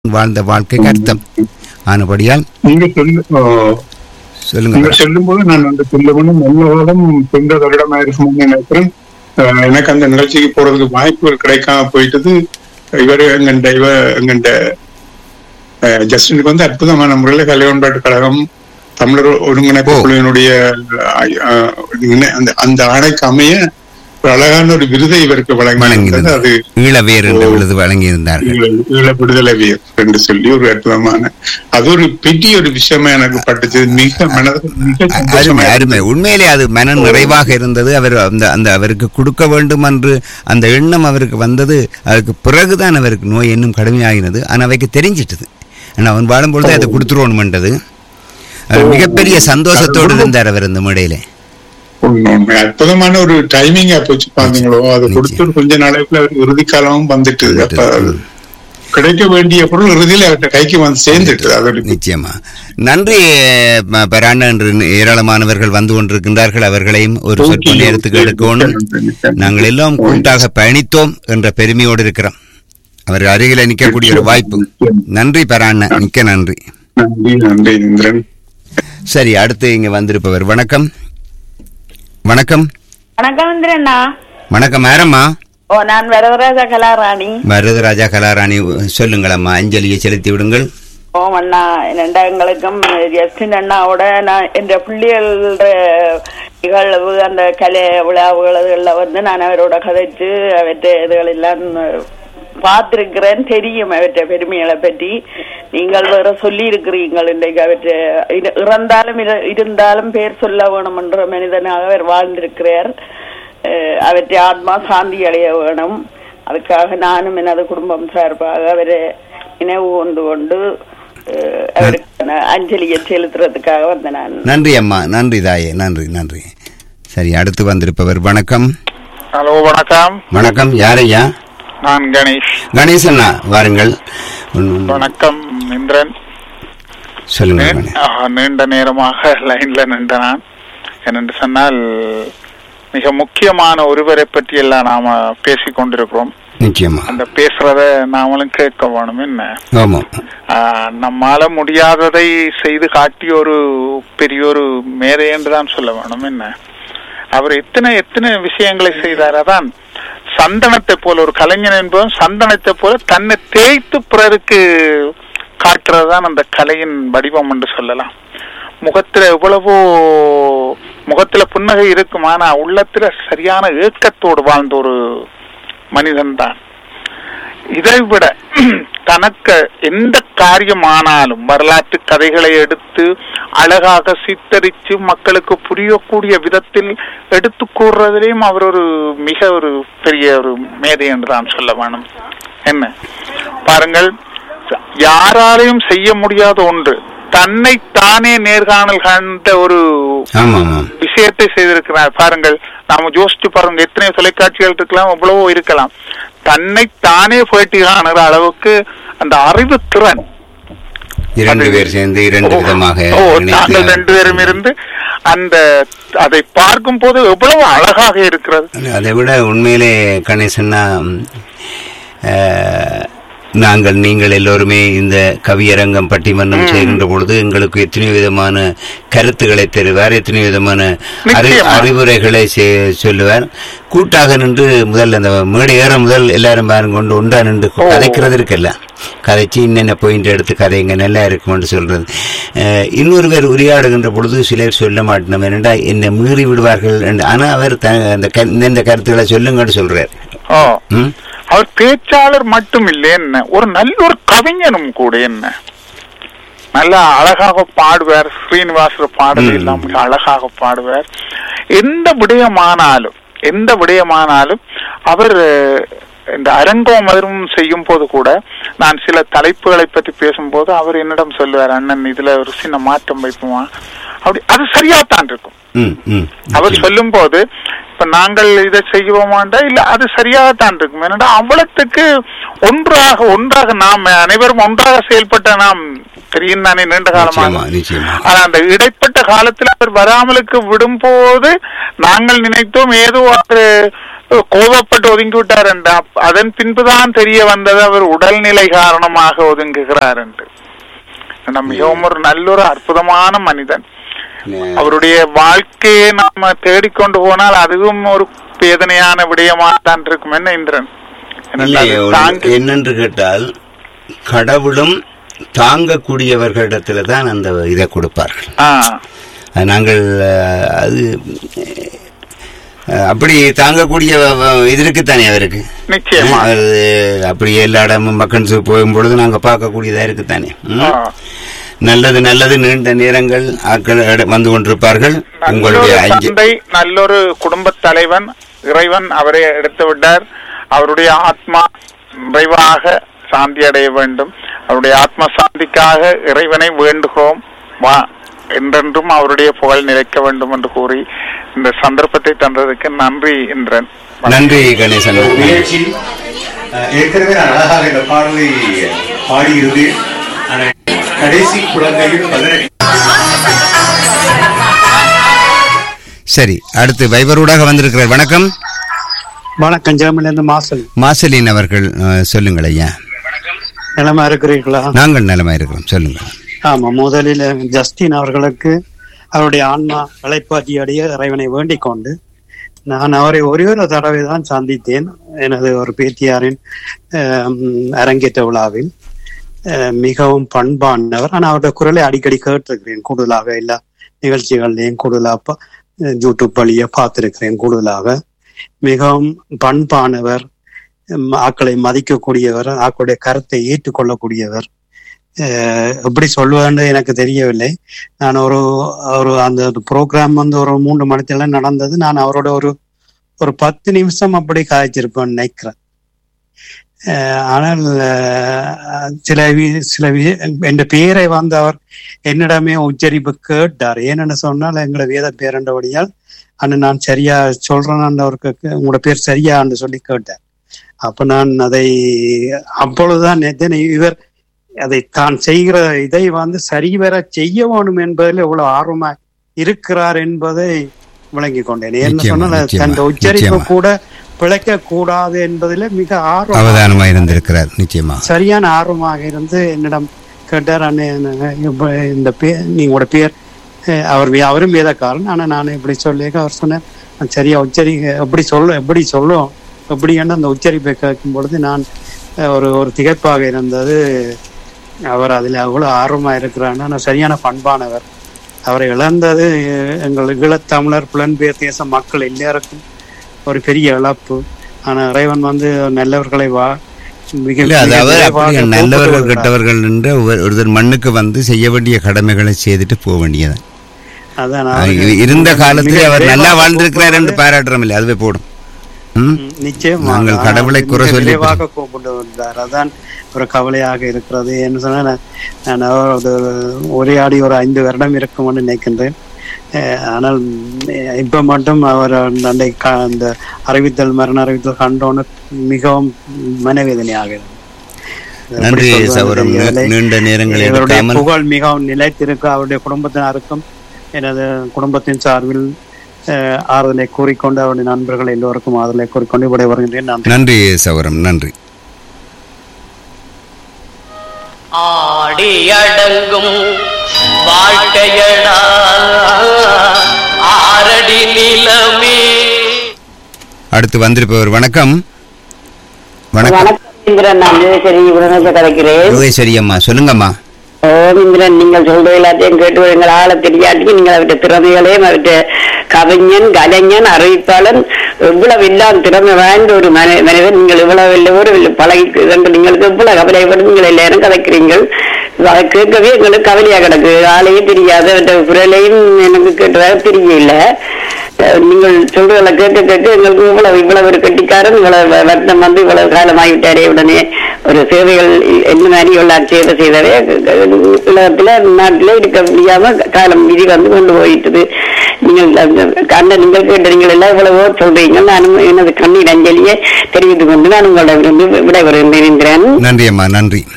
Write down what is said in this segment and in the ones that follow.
வாழ்ந்த வாழ்க்கைக்கு அர்த்தம் ஆனபடியால் நீங்க சொல்லு ஆ, சொல்லுங்க நீங்க சொல்லும் போது நான் அந்த சொல்லவனும் நல்ல காலம் சொந்த வருடமா இருக்கும்னு நினைக்கிறேன் ஆ, எனக்கு அந்த நிகழ்ச்சிக்கு போறதுக்கு வாய்ப்புகள் கிடைக்காம போயிட்டது இவரு எங்கண்ட இவ எங்கண்ட ஆ, ஜஸ்டினுக்கு வந்து அற்புதமான முறையில கலைவன்பாட்டு கழகம் தமிழர் ஒருங்கிணைப்பு ஓ. குழுவினுடைய ஆ, ஆ, இணை- அந்த அந்த ஆணைக்கு அமைய ஒரு அழகான ஒரு விருதை இவருக்கு வழங்கியிருந்தது அது வழங்கியிருந்தார் ஈழவேர் என்ற விருது வழங்கியிருந்தார்கள் ஈழ- ஈழ விடுதலை வீர் என்று சொல்லி ஒரு அற்புதமான அது ஒரு பெரிய ஒரு விஷயமா எனக்கு பட்டுச்சு மிக மனது மிக அருமை சந்தோஷமா அருமை உண்மையிலே அது மன நிறைவாக இருந்தது அவர் அந்த அந்த அவருக்கு கொடுக்க வேண்டும் என்று அந்த எண்ணம் அவருக்கு வந்தது அதுக்கு பிறகுதான் அவருக்கு நோய் இன்னும் கடுமையாகினது ஆனால் அவைக்கு தெரிஞ்சிட்டது ஆனால் அவன் வாழும்பொழுது அதை கொடுத்துருவோம்ன்றது அது மிகப்பெரிய சந்தோஷத்தோடு இருந்தார் அவர் இந்த மேடையிலே உண்மை, உண்மை. அற்புதமான ஒரு டைமிங்கா போச்சு பாத்தீங்களோ அது கொடுத்து ஒரு கொஞ்ச நாளைக்குள்ள அவருக்கு இறுதி காலமும் வந்துட்டு அப்ப அது கிடைக்க வேண்டிய பொருள் இறுதியில அவர்கிட்ட கைக்கு வந்து சேர்ந்துட்டு அதோட நிச்சயமா நன்றி ம- பராண்டா என்று ஏராளமானவர்கள் வந்து கொண்டிருக்கின்றார்கள் அவர்களையும் ஒரு சொற்ப நேரத்துக்கு எடுக்கணும் நாங்கள் எல்லாம் கூட்டாக பயணித்தோம் என்ற பெருமையோடு இருக்கிறோம் அவர் அருகில நிற்கக்கூடிய ஒரு வாய்ப்பு நன்றி பராண்ண மிக்க நன்றி நன்றி நன்றி இந்திரன் சரி அடுத்து இங்க வந்திருப்பவர் வணக்கம் வணக்கம் வணக்கம் இந்திரண்ணா வணக்கம் யாரம்மா ஓ நான் வரவராஜ கலாராணி மருதராஜா கலாராணி சொல்லுங்களம்மா அஞ்சலியை செலுத்தி விடுங்கள் ஓம் அண்ணா ரெண்டா எங்களுக்கும் ஜஸ்டின் அண்ணாவோட நான் என்ற பிள்ளைகளோட நிகழ்வு அந்த கலை விழாவுகளில் வந்து நான் அவரோட கதைச்சு அவற்றை இதுகள் எல்லாம் பார்த்திருக்கிறேன் தெரியும் அவற்றை பெருமைகளை பற்றி நீங்கள் வேற சொல்லி இருக்கிறீங்கள் இன்றைக்கு அவற்றை இரு- இறந்தாலும் இரு- இருந்தாலும் பேர் சொல்ல வேணும் என்ற மனிதனாக அவர் வாழ்ந்திருக்கிறார் அஹ் அவற்றை ஆத்மா சாந்தி அடைய வேணும் அதுக்காக நானும் எனது குடும்பம் சார்பாக அவரை நினைவு கொண்டு கொண்டு அஹ், அவருக்கு அஞ்சலியை செலுத்துறதுக்காக வந்த நான் நன்றி அம்மா நன்றி தாயே நன்றி நன்றி சரி அடுத்து வந்திருப்பவர் வணக்கம் ஹலோ வணக்கம் வணக்கம் யாரையா நான் கணேஷ் கணேசண்ணா வாருங்கள் உன்- வணக்கம் இந்திரன் சொல்லுங்க நீ- கணே- ஆ, நீண்ட நேரமாக லைன்ல நின்ற நான் என்னென்று சொன்னால் மிக முக்கியமான ஒருவரை பற்றி எல்லாம் நாம பேசிக் கொண்டிருக்கிறோம் நிச்சயமா அந்த பேசுறத நாமளும் கேட்க வேணும் என்ன ஆமாம் ஆ, நம்மால முடியாததை செய்து காட்டிய ஒரு பெரிய ஒரு மேதை என்று தான் சொல்ல வேணும் என்ன அவர் எத்தனை எத்தனை விஷயங்களை செய்தார் அதான் சந்தனத்தை போல ஒரு கலைஞன் என்பவன் சந்தனத்தை போல தன்னை தேய்த்து பிறருக்கு காட்டுறதுதான் அந்த கலையின் வடிவம் என்று சொல்லலாம் முகத்துல எவ்வளவோ முகத்துல புன்னகை இருக்கும் ஆனா உள்ளத்துல சரியான ஏக்கத்தோடு வாழ்ந்த ஒரு மனிதன் தான் இதை விட தனக்கு எந்த காரியமானாலும் வரலாற்று கதைகளை எடுத்து அழகாக சித்தரித்து மக்களுக்கு புரியக்கூடிய விதத்தில் எடுத்து கூறுறதிலையும் அவர் ஒரு மிக ஒரு பெரிய ஒரு மேதை என்று தான் சொல்ல வேணும் என்ன பாருங்கள் யாராலையும் செய்ய முடியாத ஒன்று தன்னை தானே நேர்காணல் கண்ட ஒரு ஆமாம் ஆமாம் விஷயத்தை செய்திருக்கிறார் பாருங்கள் நாம யோசிச்சு பாருங்க எத்தனை தொலைக்காட்சிகள் இருக்கலாம் எவ்வளவோ இருக்கலாம் தன்னை தானே பேட்டி காணுற அளவுக்கு அந்த அறிவு திறன் இரண்டு அது- பேர் சேர்ந்து இரண்டு ஓ, விதமாக ஓ, இணைத்து- நாங்கள் ரெண்டு பேரும் இருந்து அந்த அதை பார்க்கும் போது எவ்வளவு அழகாக இருக்கிறது அதை விட உண்மையிலே கணேசன்னா ம், அஹ், நாங்கள் நீங்கள் எல்லோருமே இந்த கவியரங்கம் பட்டிமன்றம் செய்கின்ற பொழுது எங்களுக்கு எத்தனை விதமான கருத்துக்களை தருவார் எத்தனை விதமான அறி- நிச்சயமா. அறிவுரைகளை செ- சொல்லுவார் கூட்டாக நின்று முதல் அந்த மேடை ஏற முதல் எல்லாரும் பாருங்க கொண்டு ஒன்றா நின்று ஓ. கதைக்கிறது இருக்குல்ல கதைச்சு இன்னென்ன பாயிண்ட் எடுத்து கதைங்க நல்லா இருக்கும்னு சொல்றது அஹ், இன்னொரு பேர் உரையாடுகின்ற பொழுது சிலர் சொல்ல மாட்டோம் என்னடா என்னை மீறி விடுவார்கள் என்று. ஆனா அவர் த- அந்த க- இந்த கருத்துக்களை சொல்லுங்கன்னு சொல்றார் ஓ ம்? அவர் பேச்சாளர் மட்டும் இல்லை என்ன ஒரு நல்ல ஒரு கவிஞனும் கூட என்ன நல்லா அழகாக பாடுவார் ஸ்ரீனிவாசர் பாடல் ம். எல்லாம் மிக அழகாக பாடுவார் எந்த விடயமானாலும் எந்த விடயமானாலும் அவர் அஹ், இந்த அரங்கோமரும் செய்யும் போது கூட நான் சில தலைப்புகளை பற்றி பேசும்போது அவர் என்னிடம் சொல்லுவார் அண்ணன் இதுல ஒரு சின்ன மாற்றம் வைப்போமா அப்படி அது சரியாத்தான் இருக்கும் ம், ம். அவர் நிச்சயம். சொல்லும் போது இப்ப நாங்கள் இதை செய்வோமாண்டா இல்ல அது சரியாகத்தான் இருக்கும் ஏன்னா அவ்வளத்துக்கு ஒன்றாக ஒன்றாக நாம் அனைவரும் ஒன்றாக செயல்பட்ட நாம் தெரியும் தானே நீண்ட காலமாக நிச்சயமா நிச்சயமா ஆனா அந்த இடைப்பட்ட காலத்தில் அவர் வராமலுக்கு விடும்போது நாங்கள் நினைத்தோம் ஏதோ அவர் கோபப்பட்டு ஒதுங்கி விட்டார் என்று அப்- அதன் பின்புதான் தெரிய வந்தது அவர் உடல்நிலை காரணமாக ஒதுங்குகிறார் என்று நம்ம மிகவும் ஒரு நல்ல ஒரு அற்புதமான மனிதன் அவருடைய வாழ்க்கையை நாம தேடிக்கொண்டு போனால் அதுவும் ஒரு வேதனையான விடயமாக தான் இருக்கும் என்ன இந்திரன் இல்லை, ஏனென்றால் ஒரு- தாங்கி என்னென்று கேட்டால் கடவுளும் தாங்கக்கூடியவர்களிடத்துல தான் அந்த இதை கொடுப்பார்கள் ஆ, அது நாங்கள் அஹ், அது அஹ், அப்படி தாங்கக்கூடிய அஹ், இது இருக்குத்தானே அவருக்கு நிச்சயமா அது அப்படி எல்லா இடமும் மக்கள் போகும் பொழுது நாங்க பார்க்கக்கூடியதா இருக்குத்தானே ம்? ஆ. நல்லது நல்லது நீண்ட நேரங்கள் ஆட்கள் எட- வந்து கொண்டிருப்பார்கள் உங்களுடைய நல்லொரு அஞ்சு தந்தை நல்லொரு குடும்ப தலைவன் இறைவன் அவரை எடுத்து விட்டார் அவருடைய ஆத்மா நிறைவாக சாந்தி அடைய வேண்டும் அவருடைய ஆத்ம சாந்திக்காக இறைவனை வேண்டுகிறோம் வா என்றென்றும் அவருடைய புகழ் நிலைக்க வேண்டும் என்று கூறி இந்த சந்தர்ப்பத்தை தந்ததுக்கு நன்றி என்றன் நன்றி கணேசன் நிகழ்ச்சி அஹ், ஏற்கனவே நான் அழகாக இந்த பாடலை பாடியிருந்தேன் ஆனால் கடைசி குழந்தையில் பதினெட்டு சரி அடுத்து வைபரூடாக வந்திருக்கிறார் வணக்கம் வணக்கம் ஜெர்மனிலிருந்து மாசல் மாசலின் அவர்கள் அஹ், சொல்லுங்கள் ஐயா நிலமா இருக்கிறீர்களா நாங்கள் நலமா இருக்கிறோம் சொல்லுங்கள் ஆமா முதலில் ஜஸ்டின் அவர்களுக்கு அவருடைய ஆன்மா இளைப்பாற்றி அடைய இறைவனை வேண்டிக் கொண்டு நான் அவரை ஒரே ஒரு தடவை தான் சந்தித்தேன் எனது ஒரு பேத்தியாரின் ஆம், அரங்கேற்ற விழாவில் அஹ், மிகவும் பண்பானவர் ஆனால் அவருடைய குரலை அடிக்கடி கேட்டிருக்கிறேன் கூடுதலாக எல்லா நிகழ்ச்சிகள்லையும் கூடுதலாக ப- யூடியூப் வழியா பார்த்திருக்கிறேன் கூடுதலாக மிகவும் பண்பானவர் உம், ஆக்களை மதிக்கக்கூடியவர் ஆக்களுடைய கருத்தை ஏற்றுக்கொள்ளக்கூடியவர் அஹ் எப்படி சொல்லுவேன்னு எனக்கு தெரியவில்லை நான் ஒரு ஒரு அந்த ப்ரோக்ராம் வந்து ஒரு மூன்று மணித்துல நடந்தது நான் அவரோட ஒரு ஒரு பத்து நிமிஷம் அப்படி காய்ச்சிருப்பேன் நினைக்கிறேன் அஹ் ஆனால் அஹ், சில வி- சில வி- என் பேரை வந்து அவர் என்னிடமே உச்சரிப்பு கேட்டார் ஏன்னு சொன்னால் எங்களை வேத பேரண்டபடியால் அண்ணன் நான் சரியா சொல்றேன் அவருக்கு உங்களோட பேர் சரியான்னு சொல்லி கேட்டார் அப்ப நான் அதை அப்பொழுதுதான் நினைத்தேன், இவர் அதை தான் செய்கிற இதை வந்து சரிவர செய்ய வேணும் என்பதில் இவ்வளவு ஆர்வமா இருக்கிறார் என்பதை விளங்கிக் கொண்டேன் என்ன நிச்சயமா, சொன்னால் நிச்சயமா, தன் உச்சரிப்பு நிச்சயமா. கூட பிழைக்க கூடாது என்பதில் மிக ஆர்வம் அவதானமா இருந்திருக்கிறார் நிச்சயமா சரியான ஆர்வமாக இருந்து என்னிடம் கேட்டார் அண்ணே என்ன- இப்ப இந்த பேர் நீங்களோட பேர் அஹ், அவர் வே- அவரும் வேதக்காரன் ஆனா நான் இப்படி சொல்லி அவர் சொன்னார் "நான் சரியா உச்சரி எப்படி சொல்ல எப்படி சொல்லும் எப்படின்னு அந்த உச்சரிப்பை கேட்கும் பொழுது நான் அஹ், ஒரு ஒரு திகைப்பாக இருந்தது அவர் அதில் அவ்வளவு ஆர்வமா இருக்கிறார் ஆனால் சரியான பண்பானவர் அவரை இழந்தது அஹ், எங்கள் ஈழத்தமிழர் புலன்பெயர் தேச மக்கள் எல்லாருக்கும் ஒரு பெரிய இழப்பு ஆனா இறைவன் வந்து நல்லவர்களை வா மிக இல்ல அது மிக அவர் விரைவாக அப்படி கூப்பிட்டு நல்லவர்கள் வருகிறார். கெட்டவர்கள் என்று ஒவ்வொரு- ஒருத்தர் மண்ணுக்கு வந்து செய்ய வேண்டிய கடமைகளை செய்துட்டு போக வேண்டியது அதான் அஹ் அவரு இருந்த காலத்தில் மிக அவர் நல்லா விரைவாக வாழ்ந்திருக்கிறார் என்று கூப்பிட்டு பாராட்டுறோம் இல்லை அதுவே போடும் ம்? ம், நிச்சயமா நாங்கள் ஆனா கடவுளை குறை மிக சொல்லி விரைவாக கூப்பிட்டு வந்தார் அதான் ஒரு கவலையாக இருக்கிறது என்ன சொன்னா நான் நான் அவரோட உரையாடி ஒரு ஐந்து வருடம் இருக்கும்னு நினைக்கின்றேன் அஹ் ஆனால் உம், இப்ப மட்டும் அவர் அந்த அந்த க- அந்த அறிவித்தல் மரண அறிவித்தல் கண்டோன்னு மிகவும் மனவேதனையாக இருந்தது. எப்படி நன்றி சொல்வது சௌரம் தெரியவில்லை. நீண்ட நேரங்கள் இவருடைய எடுக்காமல் புகழ் மிகவும் நிலைத்திருக்கு அவருடைய குடும்பத்தினருக்கும் எனது குடும்பத்தின் சார்பில் அஹ், ஆறுதலை கூறிக்கொண்டு அவருடைய நண்பர்கள் எல்லோருக்கும் ஆறுதலை கூறிக்கொண்டு விடை வருகின்றேன் நன்றி நன்றி சௌரம் நன்றி ஆடி அடங்கும் வாழ்க்கையடா ஆரடி நிலமே அடுத்து வந்திருப்பவர் வணக்கம் வணக்கம் வணக்கம் இந்திரன் நான் சரி இவ்வளவு கதைக்கிறேன் யோகேஸ்வரி அம்மா சொல்லுங்கம்மா ஓ இந்திரன் நீங்கள் சொல்ற எல்லாத்தையும் கேட்டு எங்கள் ஆள தெரியாட்டி நீங்கள் அவற்றை திறமைகளையும் அவற்றை கவிஞன் கலைஞன் அறிவிப்பாளன் இவ்வளவு எல்லாம் திறமை வாய்ந்த ஒரு மனி மனிதன் நீங்கள் இவ்வளவு எல்லோரும் பழகி இதற்கு നിങ്ങൾക്ക് இவ்வளவு கவலைப்பட்டு நீங்கள் எல்லாரும் கதைக்கிறீங்கள் அதை கேட்கவே எங்களுக்கு கவலையா கிடக்கு ஆளையும் தெரியாது அவற்றை குரலையும் எனக்கு கேட்டதாக தெரியல அஹ் நீங்கள் சொல்றதை கேட்க கேட்க எங்களுக்கு இவ்வளவு இவ்வளவு ஒரு கட்டிக்காரன் இவ்வளவு வ- வருத்தம் வந்து இவ்வளவு காலமாகிவிட்டாரே உடனே ஒரு சேவைகள் இ- என்ன மாதிரி உள்ள சேவை செய்தவே உலகத்துல நாட்டில இருக்க முடியாம காலம் விதி வந்து கொண்டு போயிட்டது நீங்கள் அந்த கண்ண நீங்கள் கேட்ட நீங்கள் எல்லாம் இவ்வளவோ சொல்றீங்க நானும் எனது கண்ணீர் அஞ்சலியை தெரிவித்துக் கொண்டு நான் உங்களிடம் விடைபெறுகின்றேன் நன்றி அம்மா நன்றி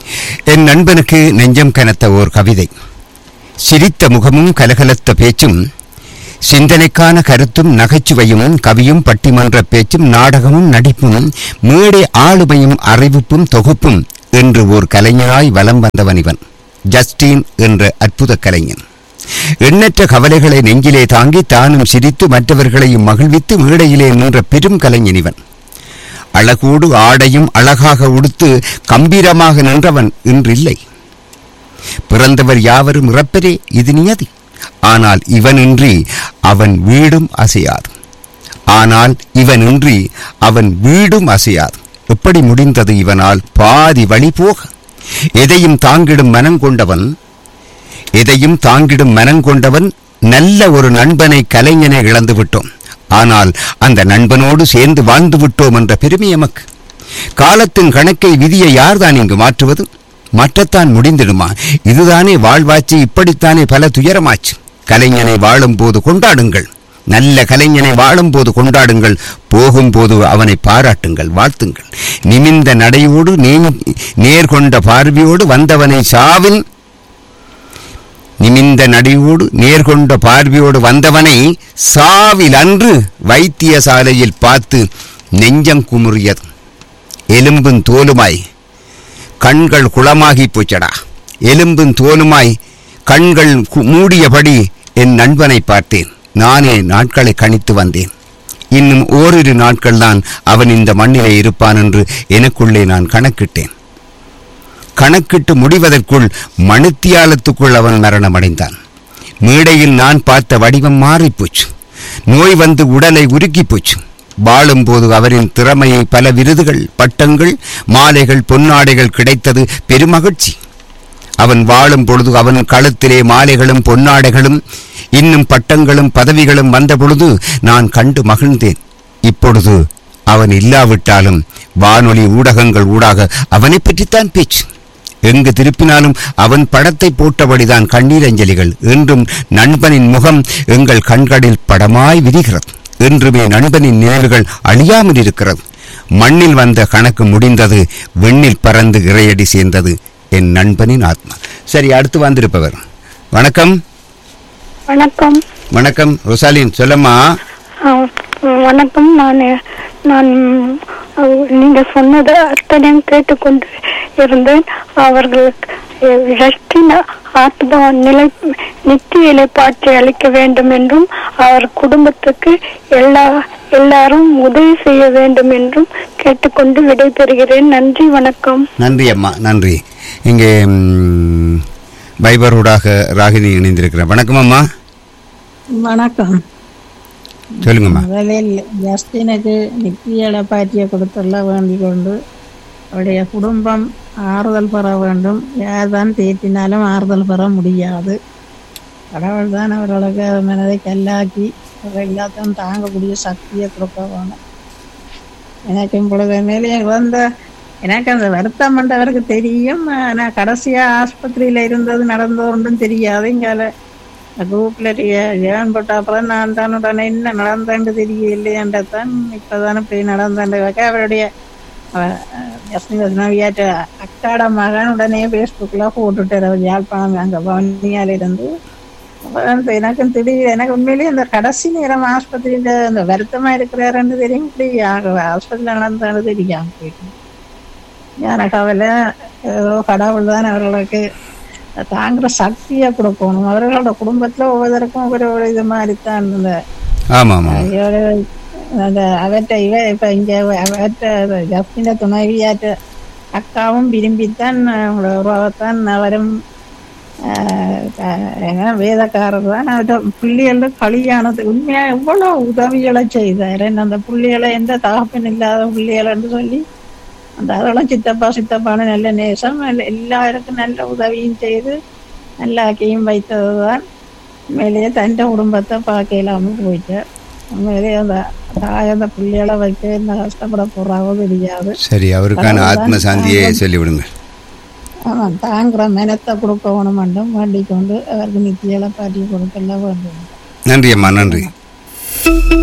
என் நண்பனுக்கு நெஞ்சம் கனத்த ஓர் கவிதை சிரித்த முகமும் கலகலத்த பேச்சும் சிந்தனைக்கான கருத்தும் நகைச்சுவையும் கவியும் பட்டிமன்ற பேச்சும் நாடகமும் நடிப்பும் மேடை ஆளுமையும் அறிவிப்பும் தொகுப்பும் என்று ஓர் கலைஞனாய் வலம் வந்தவன் இவன் ஜஸ்டின் என்ற அற்புத கலைஞன் எண்ணற்ற கவலைகளை நெஞ்சிலே தாங்கி தானும் சிரித்து மற்றவர்களையும் மகிழ்வித்து மேடையிலே நின்ற பெரும் கலைஞன் இவன் அழகோடு ஆடையும் அழகாக உடுத்து கம்பீரமாக நின்றவன் இன்றில்லை பிறந்தவர் யாவரும் இறப்பரே இது நியதி ஆனால் இவனின்றி அவன் வீடும் அசையாது ஆனால் இவனின்றி அவன் வீடும் அசையாது எப்படி முடிந்தது இவனால் பாதி வழி போக எதையும் தாங்கிடும் மனம் கொண்டவன் எதையும் தாங்கிடும் மனம் கொண்டவன் நல்ல ஒரு நண்பனை கலைஞனை இழந்து விட்டோம் ஆனால் அந்த நண்பனோடு சேர்ந்து வாழ்ந்து விட்டோம் என்ற பெருமை எமக்கு காலத்தின் கணக்கை விதியை யார்தான் இங்கு மாற்றுவது மாற்றத்தான் முடிந்திடுமா இதுதானே வாழ்வாச்சு இப்படித்தானே பல துயரமாச்சு கலைஞனை வாழும்போது கொண்டாடுங்கள் நல்ல கலைஞனை வாழும்போது கொண்டாடுங்கள் போகும்போது அவனை பாராட்டுங்கள் வாழ்த்துங்கள் நிமிந்த நடையோடு நே- நேர்கொண்ட பார்வையோடு வந்தவனை சாவின் நிமிந்த நடியோடு நேர்கொண்ட பார்வையோடு வந்தவனை சாவில் அன்று வைத்தியசாலையில் பார்த்து நெஞ்சம் குமுறியது எலும்பும் தோலுமாய் கண்கள் குளமாகி போச்சடா எலும்பும் தோலுமாய் கண்கள் கு- மூடியபடி என் நண்பனை பார்த்தேன் நானே நாட்களை கணித்து வந்தேன் இன்னும் ஓரிரு நாட்கள்தான் அவன் இந்த மண்ணிலே இருப்பான் என்று எனக்குள்ளே நான் கணக்கிட்டேன் கணக்கிட்டு முடிவதற்குள் மணித்தியாலத்துக்குள் அவன் மரணமடைந்தான் மேடையில் நான் பார்த்த வடிவம் மாறிப்போச்சு நோய் வந்து உடலை உருக்கிப் போச்சு வாழும்போது அவரின் திறமையை பல விருதுகள் பட்டங்கள் மாலைகள் பொன்னாடைகள் கிடைத்தது பெருமகிழ்ச்சி அவன் வாழும் பொழுது அவன் கழுத்திலே மாலைகளும் பொன்னாடைகளும் இன்னும் பட்டங்களும் பதவிகளும் வந்த பொழுது நான் கண்டு மகிழ்ந்தேன் இப்பொழுது அவன் இல்லாவிட்டாலும் வானொலி ஊடகங்கள் ஊடாக அவனைப் பற்றித்தான் பேச்சு எங்கு திருப்பினாலும் அவன் படத்தை போட்டபடிதான் கண்ணீரஞ்சலிகள் என்றும் நண்பனின் முகம் எங்கள் கண்களில் படமாய் விரிகிறது என்றுமே நண்பனின் நினைவுகள் அழியாமல் இருக்கிறது மண்ணில் வந்த கணக்கு முடிந்தது விண்ணில் பறந்து இறையடி சேர்ந்தது என் நண்பனின் ஆத்மா சரி அடுத்து வந்திருப்பவர் வணக்கம் வணக்கம் வணக்கம் ரொசாலின் சொல்லம்மா ஆ, வணக்கம் நான் நான் அஹ், நீங்க சொன்னது அத்தனையும் கேட்டுக்கொண்டு இருந்தேன் அவர்களுக்கு அஹ், ரஷ்டின ஆத்மா நிலை நித்திய இலைப்பாற்றி அளிக்க வேண்டும் என்றும் அவர் குடும்பத்துக்கு எல்லா எல்லாரும் உதவி செய்ய வேண்டும் என்றும் கேட்டுக்கொண்டு விடைபெறுகிறேன் நன்றி வணக்கம் நன்றி அம்மா நன்றி இங்கே ம், பைபரோடாக ராகினி இணைந்திருக்கிறேன் வணக்கம் அம்மா வணக்கம் சொல்லுங்கம்மா முதலில் ஜஸ்டினுக்கு நித்திய இழப்பாற்றிய கொடுத்துள்ள வேண்டிக் கொண்டு அவருடைய குடும்பம் ஆறுதல் பெற வேண்டும் யார்தான் தேற்றினாலும் ஆறுதல் பெற முடியாது கடவுள் தான் அவர்களுக்கு மனதை கல்லாக்கி அவர் எல்லாத்தையும் தாங்கக்கூடிய சக்தியை கொடுக்க வேணும் எனக்கு இப்பொழுது மேலே வந்த எனக்கு அந்த வருத்தம் அவருக்கு தெரியும் நான் கடைசியா ஆஸ்பத்திரியில இருந்தது நடந்தது ஒன்றும் தெரியாது இங்கால குரூப்ல ஜெகன் போட்ட அப்புறம் நான் தான் உடனே என்ன நடந்தேன்னு தெரியலையன்றதான் இப்பதானே போய் நடந்தேன் அவருடைய ஜஸ்மிதாவியாட்ட அக்காட மகன் உடனே ஃபேஸ்புக்ல போட்டுட்டார் அவர் யாழ்ப்பாணம் அங்க வன்னியால இருந்து அப்புறம் எனக்கும் திடீர் எனக்கு உண்மையிலேயே அந்த கடைசி நேரம் ஆஸ்பத்திரியில அந்த வருத்தமா இருக்கிறாருன்னு தெரியும் இப்படி ஆஸ்பத்திரியில நடந்தாலும் தெரியாம போயிட்டு எனக்கு அவல ஏதோ கடவுள் தான் அவர்களுக்கு தாங்குற சக்தியை கொடுக்கணும் அவர்களோட குடும்பத்துல ஒவ்வொருத்தருக்கும் ஒவ்வொரு ஒரு இது மாதிரி தான் இந்த ஆமா ஆமா இவரு அந்த அவற்றை இவ இப்ப இங்க அவற்ற ஜஸ்மின துணைவியாற்ற அக்காவும் விரும்பித்தான் அவங்களோட உறவைத்தான் அவரும் ஆஹ் க- என்ன வேதக்காரர் தான் அவர்கிட்ட பிள்ளைகள கல்யாணத்து உண்மையா எவ்வளவு உதவிகளை செய்தார் என்ன அந்த பிள்ளைகளை எந்த தகப்பன் இல்லாத பிள்ளைகள்னு சொல்லி அந்த அதெல்லாம் சித்தப்பா சித்தப்பான்னு நல்ல நேசம் எல்லா- எல்லாருக்கும் நல்ல உதவியும் செய்து நல்ல ஆக்கியும் வைத்ததுதான் உண்மையிலேயே தன் குடும்பத்தை பார்க்க இல்லாம போயிட்டார் உண்மையிலேயே அந்த தாய் அந்த பிள்ளைகளை வைக்க என்ன கஷ்டப்பட போறாவோ தெரியாது சரி அவருக்கான ஆத்ம சாந்தியை சொல்லிவிடுங்க ஆமாம் தாங்குற மெனத்தை கொடுக்க வேண்டும் வேண்டிக் கொண்டு அவருக்கு நித்திய பாட்டி கொடுக்கல வேண்டும் நன்றி அம்மா நன்றி